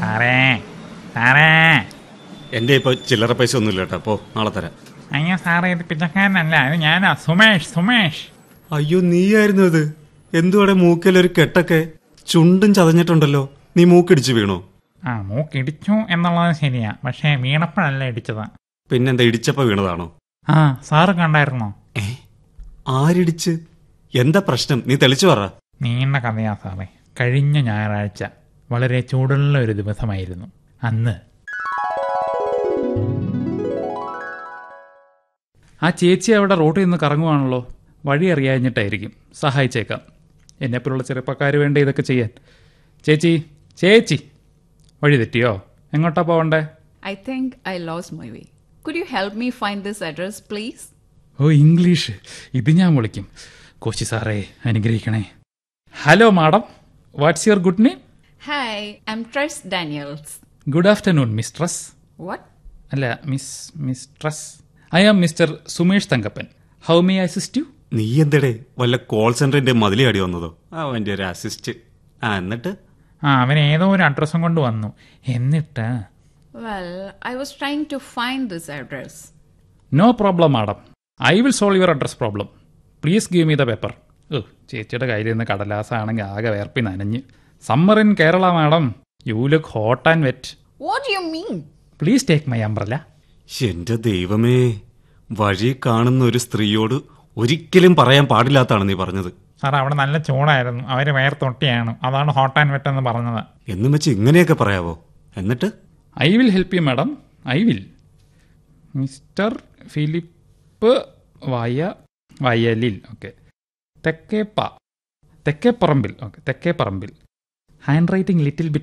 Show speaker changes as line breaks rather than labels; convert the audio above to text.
സാറേ സാറേ
എൻ്റെ ഇപ്പോൾ ചില്ലറ പൈസ ഒന്നുമില്ല കേട്ടോ അപ്പോൾ നാളെ തരാം
അയ്യോ സാറേ ഇത് പിച്ചക്കാരനല്ല ഇത് ഞാനാ സുമേഷ് സുമേഷ്
അയ്യോ നീയായിരുന്നു ഇത് എന്തുവാടെ മൂക്കിലൊരു കെട്ടൊക്കെ ചുണ്ടും ചതഞ്ഞിട്ടുണ്ടല്ലോ നീ മൂക്കിടിച്ച് വീണോ
ആ മൂക്കിടിച്ചു എന്നുള്ളത് ശരിയാ പക്ഷേ വീണപ്പോഴല്ല ഇടിച്ചത്
പിന്നെന്താ ഇടിച്ചപ്പോ വീണതാണോ
ആ സാറ് കണ്ടായിരുന്നോ
ഏ ആരിടിച്ച് എന്താ പ്രശ്നം നീ തെളിച്ചു പറ
നീണ്ട കഥയാ സാറേ കഴിഞ്ഞ ഞായറാഴ്ച വളരെ ചൂടുള്ള ഒരു ദിവസമായിരുന്നു അന്ന്
ആ ചേച്ചി അവിടെ റോട്ടിൽ നിന്ന് കറങ്ങുവാണല്ലോ വഴി അറിയാഞ്ഞിട്ടായിരിക്കും സഹായിച്ചേക്കാം എന്നെപ്പോലുള്ള ചെറുപ്പക്കാർ വേണ്ട ഇതൊക്കെ ചെയ്യാൻ ചേച്ചി ചേച്ചി വഴി തെറ്റിയോ എങ്ങോട്ടാ പോവണ്ടേ
I think I lost my way. Could you help me find this address, please?
ഓ ഇംഗ്ലീഷ് ഇത് ഞാൻ വിളിക്കും കോശി സാറേ അനുഗ്രഹിക്കണേ hello madam what's your good name
Hi, I'm Trish Daniels.
Good afternoon mistress
What?
അല്ല miss mistress I am mister Sumesh Thankappan how may assist you
നീ എന്തടേ വല്ല കോൾ സെന്ററിന്റെ മതിലടി വന്നതോ അവന്റെ ഒരു അസിസ്റ്റ് ആ എന്നിട്ട്
ആ അവൻ ഏതോ ഒരു അഡ്രസ്സും കൊണ്ട് വന്നു എന്നിട്ട്
Well, I was trying to find this address.
No problem madam I will solve your address problem please give me the paper ഓ ചേച്ചിയുടെ കയ്യിൽ നിന്ന് കടലാസാണെങ്കിൽ ആകെ വേർപ്പി നനഞ്ഞ് summer in Kerala madam you look hot and wet
What do you mean?
Please take my umbrella
എന്റെ ദൈവമേ വഴി കാണുന്ന ഒരു സ്ത്രീയോട് ഒരിക്കലും പറയാൻ പാടില്ലാത്താണ് നീ പറഞ്ഞത്
സാർ അവിടെ നല്ല ചൂടായിരുന്നു അവര് വേർത്തൊട്ടിയാണ് അതാണ് ഹോട്ട് ആൻഡ് വെറ്റ് എന്ന് പറഞ്ഞത്
എന്നും വെച്ച് ഇങ്ങനെയൊക്കെ പറയാവോ എന്നിട്ട്
I will help you madam I will mister Philip വയ വയലിൽ ഓക്കെ തെക്കേപ്പ Thekkeparambil okay Thekkeparambil handwriting little bit